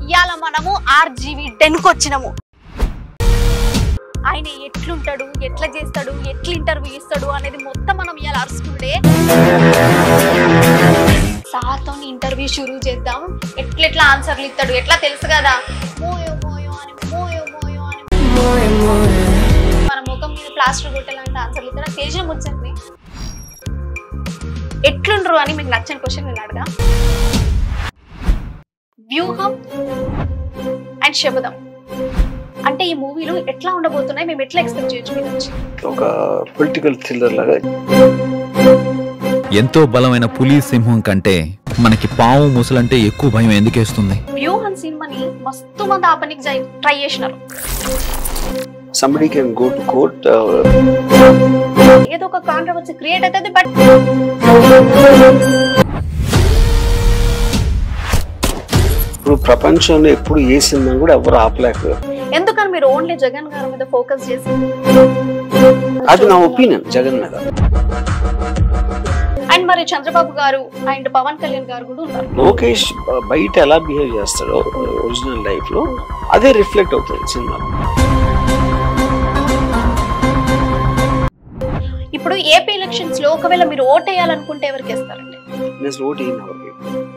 ఇవాళ మనము ఆర్జీవి టెన్కి వచ్చినాము ఆయన ఎట్లుంటాడు ఎట్లా చేస్తాడు ఎట్లా ఇంటర్వ్యూ ఇస్తాడు అనేది మొత్తం మనం ఇవాళ అరుచుకుంటే సార్తో ఇంటర్వ్యూ షురూ చేద్దాం ఎట్లెట్లా ఆన్సర్లు ఇస్తాడు ఎట్లా తెలుసు కదా మోయో మోయో అని మోయో మోయో అని మన ముఖం మీద ప్లాస్టర్ కొట్టేలాంటి ఆన్సర్లు ఇస్తాడు తేజం వచ్చింది ఎట్లుండ్రు అని మీకు నచ్చని క్వశ్చన్ నేను అడగా వ్యూహం అండ్ శబదం అంటే ఈ మూవీలు ఎట్లా ఉండబోతున్నాయి మేము ఎట్లా ఎక్స్పెక్ట్ చేయొచ్చు మీ నుంచి ఒక పొలిటికల్ థ్రిల్లర్ లాగా ఎంతో బలమైన పులి సింహం కంటే మనకి పాము ముసలంటే ఎక్కువ భయం ఎందుకేస్తుంది వ్యూహం సినిమాని మస్తు మంది ఆపనికి ట్రై చేసినారు somebody can go to court ఏదో ఒక కాంట్రవర్సీ క్రియేట్ అవుతుంది బట్ ఇప్పుడు ప్రపంచంలో ఎప్పుడు ఏ సినిమా కూడా ఎవరు ఆపలేకపోయారు ఎందుకని మీరు ఓన్లీ జగన్ గారి మీద ఫోకస్ చేసి అది నా ఒపీనియన్ జగన్ మీద అండ్ మరి చంద్రబాబు గారు అండ్ పవన్ కళ్యాణ్ గారు కూడా ఉన్నారు లోకేష్ ఆ, బయట ఎలా బిహేవ్ చేస్తాడో ఒరిజినల్ లైఫ్ లో అదే రిఫ్లెక్ట్ అవుతుంది సినిమా ఇప్పుడు ఏపీ ఎలక్షన్స్ లో ఒకవేళ మీరు ఓట్ వేయాలనుకుంటే ఎవరికి వేస్తారండి నేను ఓట్ అయిన ఎవరికి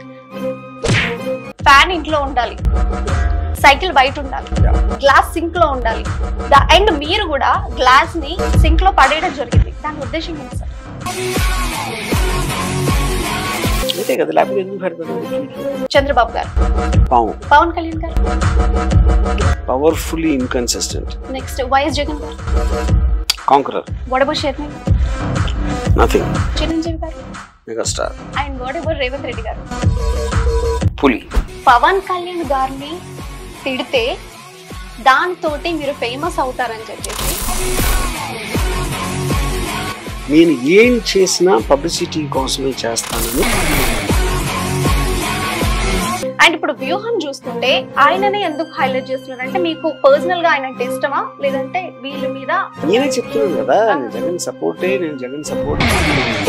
ఫ్యాన్ ఇంట్లో ఉండాలి సైకిల్ బయట ఉండాలి గ్లాస్ సింక్ లో ఉండాలి అండ్ మీరు కూడా గ్లాస్ ని సింక్ లో పడేయడం జరిగింది దాని ఉద్దేశం ఏంటి సార్ అంతే కదా లేకపోతే ఎందుకు పెడతాను చంద్రబాబు గారు పాము పవన్ కళ్యాణ్ గారు powerfully inconsistent next YS Jagan గారు కాంకరర్ వడబో షర్మి నథింగ్ చిరంజీవి గారు మెగాస్టార్ అండ్ వడబో రేవంత్ రెడ్డి గారు పులి పవన్ కళ్యాణ్ గారిని తిడితే దాంతోటి మీరు ఫేమస్ అవుతారని చెప్పేసి నేను ఏం చేసినా పబ్లిసిటీ కోసమే చేస్తానని అండ్ ఇప్పుడు వ్యూహం చూస్తుంటే ఆయననే ఎందుకు హైలైట్ చేస్తున్నారంటే మీకు పర్సనల్ గా ఆయన అంటే ఇష్టమా లేదంటే వీళ్ళ మీద నేనే చెప్తున్నాను కదా నేను జగన్ సపోర్టే నేను జగన్ సపోర్ట్